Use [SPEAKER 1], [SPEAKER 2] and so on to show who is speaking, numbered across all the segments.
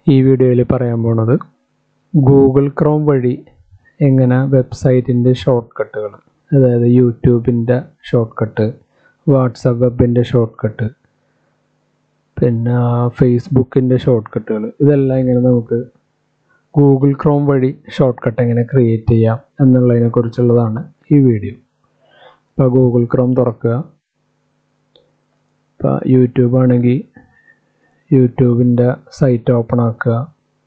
[SPEAKER 1] ഈ വീഡിയോയിൽ പറയാൻ പോണത് ഗൂഗിൾ ക്രോം വഴി എങ്ങനെ വെബ്സൈറ്റിൻ്റെ ഷോർട്ട് കട്ടുകൾ അതായത് യൂട്യൂബിൻ്റെ ഷോർട്ട് കട്ട് വാട്സപ്പ് വെബിൻ്റെ ഷോർട്ട് കട്ട് പിന്നെ ഫേസ്ബുക്കിൻ്റെ ഷോർട്ട് കട്ടുകൾ ഇതെല്ലാം ഇങ്ങനെ നമുക്ക് ഗൂഗിൾ ക്രോം വഴി ഷോർട്ട് കട്ട് എങ്ങനെ ക്രിയേറ്റ് ചെയ്യാം എന്നുള്ളതിനെ കുറിച്ചുള്ളതാണ് ഈ വീഡിയോ ഇപ്പോൾ ഗൂഗിൾ ക്രോം തുറക്കുക ഇപ്പോൾ യൂട്യൂബ് ആണെങ്കിൽ യൂട്യൂബിൻ്റെ സൈറ്റ് ഓപ്പൺ ആക്കുക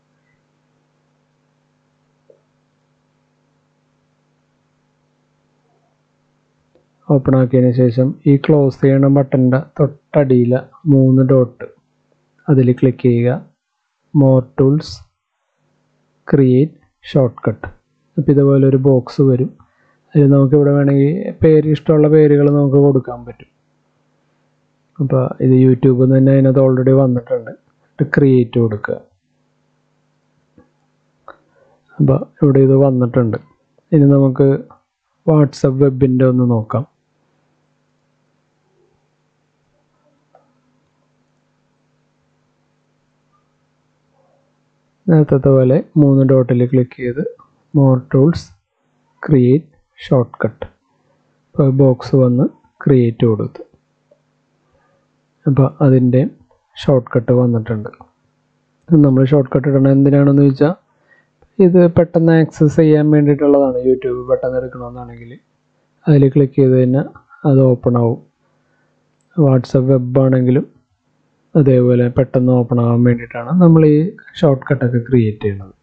[SPEAKER 1] ഓപ്പൺ ആക്കിയതിന് ശേഷം ഈ ക്ലോസ് ചെയ്യണ ബട്ടൻ്റെ തൊട്ടടിയിൽ മൂന്ന് ഡോട്ട് അതിൽ ക്ലിക്ക് ചെയ്യുക more tools create short cut അപ്പോൾ ഇതുപോലെ ഒരു ബോക്സ് വരും അതിൽ നമുക്ക് ഇവിടെ വേണമെങ്കിൽ പേര് ഇഷ്ടമുള്ള പേരുകൾ നമുക്ക് കൊടുക്കാൻ പറ്റും അപ്പോൾ ഇത് യൂട്യൂബിൽ നിന്ന് തന്നെ അതിനകത്ത് ഓൾറെഡി വന്നിട്ടുണ്ട് ക്രിയേറ്റ് കൊടുക്കുക അപ്പോൾ ഇവിടെ ഇത് വന്നിട്ടുണ്ട് ഇനി നമുക്ക് വാട്സപ്പ് വെബിൻ്റെ ഒന്ന് നോക്കാം നേരത്തെ പോലെ മൂന്ന് ഡോട്ടിൽ ക്ലിക്ക് ചെയ്ത് more tools create short cut ഇപ്പോൾ ബോക്സ് വന്ന് ക്രിയേറ്റ് കൊടുത്തു അപ്പോൾ അതിൻ്റെ ഷോർട്ട് കട്ട് വന്നിട്ടുണ്ട് നമ്മൾ ഷോർട്ട് കട്ട് ഇടണം എന്തിനാണെന്ന് വെച്ചാൽ ഇത് പെട്ടെന്ന് ആക്സസ് ചെയ്യാൻ വേണ്ടിയിട്ടുള്ളതാണ് യൂട്യൂബ് പെട്ടെന്ന് എടുക്കണമെന്നാണെങ്കിൽ അതിൽ ക്ലിക്ക് ചെയ്ത് കഴിഞ്ഞാൽ അത് ഓപ്പൺ ആവും വാട്സപ്പ് വെബ് ആണെങ്കിലും അതേപോലെ പെട്ടെന്ന് ഓപ്പൺ ആവാൻ വേണ്ടിയിട്ടാണ് നമ്മൾ ഈ ഷോർട്ട് കട്ടൊക്കെ ക്രിയേറ്റ് ചെയ്യുന്നത്